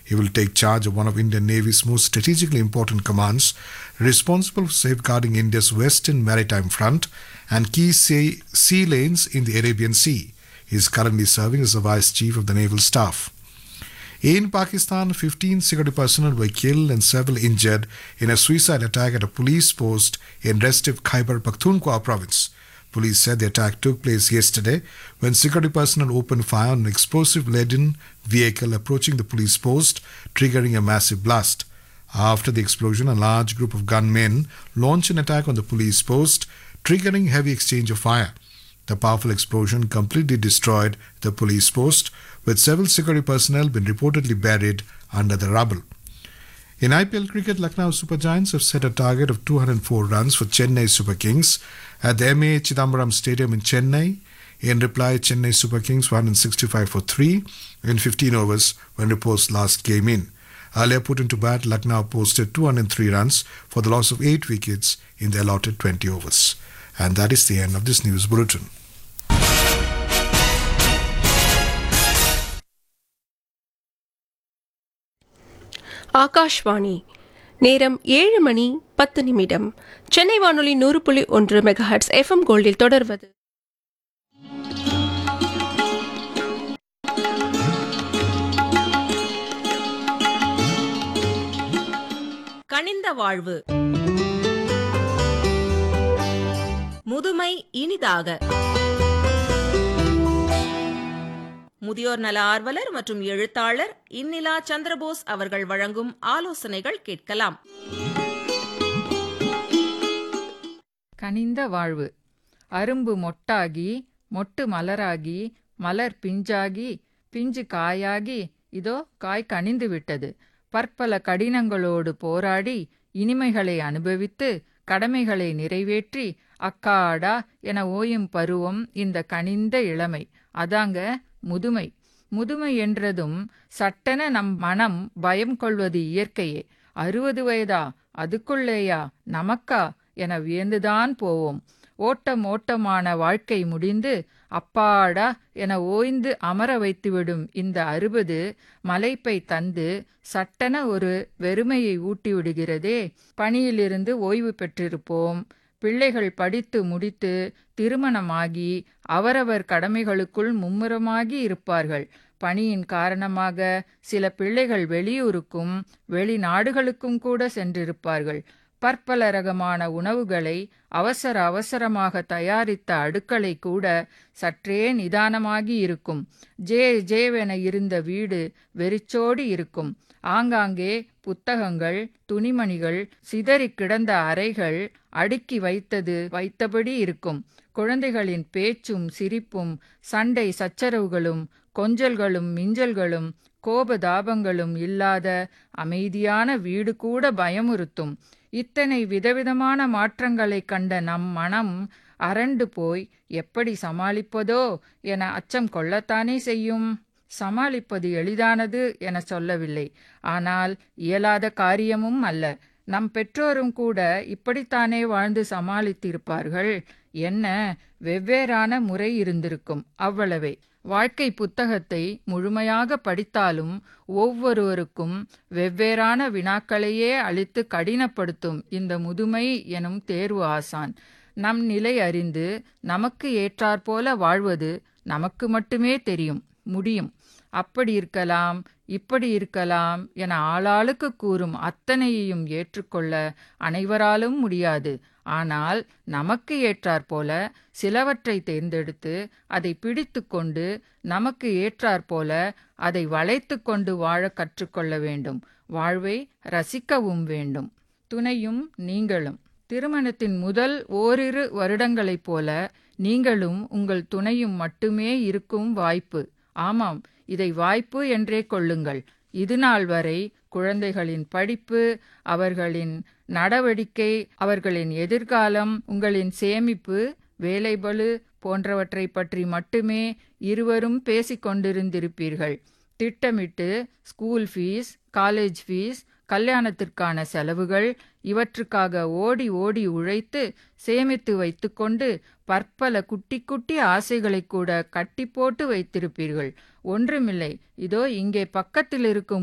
He will take charge of one of Indian Navy's most strategically important commands, responsible for safeguarding India's western maritime front and key sea, sea lanes in the Arabian Sea. He is currently serving as the Vice Chief of the Naval Staff. In Pakistan, 15 security personnel were killed and several injured in a suicide attack at a police post in restive Khyber Pakhtunkhwa province. Police said the attack took place yesterday when security personnel opened fire on an explosive laden vehicle approaching the police post, triggering a massive blast. After the explosion, a large group of gunmen launched an attack on the police post, triggering heavy exchange of fire. The powerful explosion completely destroyed the police post, with several security personnel been reportedly buried under the rubble. In IPL cricket, Lucknow Super Giants have set a target of 204 runs for Chennai Super Kings at the MA Chidambaram Stadium in Chennai. In reply, Chennai Super Kings 165 for 3 in 15 overs when reports last came in. Earlier put into bat, Lucknow posted 203 runs for the loss of 8 wickets in the allotted 20 overs. And that is the end of this news bulletin. Akashvani நேரம் ஏழு மணி பத்து நிமிடம் சென்னை வானொலி நூறு புள்ளி ஒன்று megahertz FM கோல்டில் தொடர்வது கனிந்த வாழ்வு முதுமை இனிதாக முதியோர் நல ஆர்வலர் மற்றும் எழுத்தாளர் இன்னிலா சந்திரபோஸ் அவர்கள் வழங்கும் ஆலோசனைகள் கேட்கலாம் கனிந்த வாழ்வு அரும்பு மொட்டாகி மொட்டு மலராகி மலர் பிஞ்சாகி பிஞ்சு காயாகி இதோ காய் கனிந்து விட்டது பற்பல கடினங்களோடு போராடி இனிமைகளை அனுபவித்து கடமைகளை நிறைவேற்றி அக்காடா என ஓயும் பருவம் இந்த கனிந்த இளமை அதாங்க முதுமை முதுமை என்றதும் சட்டென நம் மனம் பயம் கொள்வது இயற்கையே அறுபது வயதா அதுக்குள்ளேயா நமக்கா என வியந்துதான் போவோம் ஓட்டம் ஓட்டமான வாழ்க்கை முடிந்து அப்பாடா என ஓய்ந்து அமர வைத்துவிடும் இந்த அறுபது மலைப்பை தந்து சட்டென ஒரு வெறுமையை ஊட்டிவிடுகிறதே பணியிலிருந்து ஓய்வு பெற்றிருப்போம் பிள்ளைகள் படித்து முடித்து திருமணமாகி அவரவர் கடமைகளுக்குள் மும்முரமாகி இருப்பார்கள் பணியின் காரணமாக சில பிள்ளைகள் வெளியூருக்கும் வெளிநாடுகளுக்கும் கூட சென்றிருப்பார்கள் பற்பல ரகமான உணவுகளை அவசர அவசரமாக தயாரித்த அடுக்களை கூட சற்றே நிதானமாகி இருக்கும் ஜே ஜேவென இருந்த வீடு வெறிச்சோடி இருக்கும் ஆங்காங்கே புத்தகங்கள் துணிமணிகள் சிதறி கிடந்த அறைகள் அடுக்கி வைத்தது வைத்தபடி இருக்கும் குழந்தைகளின் பேச்சும் சிரிப்பும் சண்டை சச்சரவுகளும் கொஞ்சல்களும் மிஞ்சல்களும் கோபதாபங்களும் இல்லாத அமைதியான வீடு கூட பயமுறுத்தும் இத்தனை விதவிதமான மாற்றங்களை கண்ட நம் மனம் அரண்டு போய் எப்படி சமாளிப்பதோ என அச்சம் கொள்ளத்தானே செய்யும் சமாளிப்பது எளிதானது என சொல்லவில்லை ஆனால் இயலாத காரியமும் அல்ல நம் பெற்றோரும் கூட இப்படித்தானே வாழ்ந்து சமாளித்திருப்பார்கள் என்ன வெவ்வேறான முறை இருந்திருக்கும் அவ்வளவே வாழ்க்கை புத்தகத்தை முழுமையாக படித்தாலும் ஒவ்வொருவருக்கும் வெவ்வேறான வினாக்களையே அளித்து கடினப்படுத்தும் இந்த முதுமை எனும் தேர்வு ஆசான் நம் நிலை அறிந்து நமக்கு ஏற்றாற்போல வாழ்வது நமக்கு மட்டுமே தெரியும் முடியும் அப்படி இருக்கலாம் இப்படி இருக்கலாம் என ஆளாளுக்கு கூறும் அத்தனையையும் ஏற்றுக்கொள்ள அனைவராலும் முடியாது ஆனால் நமக்கு ஏற்றாற்போல சிலவற்றை தேர்ந்தெடுத்து அதை பிடித்து கொண்டு நமக்கு ஏற்றாற்போல அதை வளைத்து கொண்டு வாழ கற்றுக்கொள்ள வேண்டும் வாழ்வை ரசிக்கவும் வேண்டும் துணையும் நீங்களும் திருமணத்தின் முதல் ஓரிரு வருடங்களைப் போல நீங்களும் உங்கள் துணையும் மட்டுமே இருக்கும் வாய்ப்பு ஆமாம் இதை வாய்ப்பு என்றே கொள்ளுங்கள் இதுநாள் வரை குழந்தைகளின் படிப்பு அவர்களின் நடவடிக்கை அவர்களின் எதிர்காலம் உங்களின் சேமிப்பு வேலைபளு போன்றவற்றை பற்றி மட்டுமே இருவரும் பேசிக் கொண்டிருந்திருப்பீர்கள் திட்டமிட்டு ஸ்கூல் ஃபீஸ் காலேஜ் ஃபீஸ் கல்யாணத்திற்கான செலவுகள் இவற்றுக்காக ஓடி ஓடி உழைத்து சேமித்து வைத்துக்கொண்டு பற்பல குட்டி குட்டி ஆசைகளை கூட கட்டி போட்டு வைத்திருப்பீர்கள் ஒன்றுமில்லை இதோ இங்கே பக்கத்தில் இருக்கும்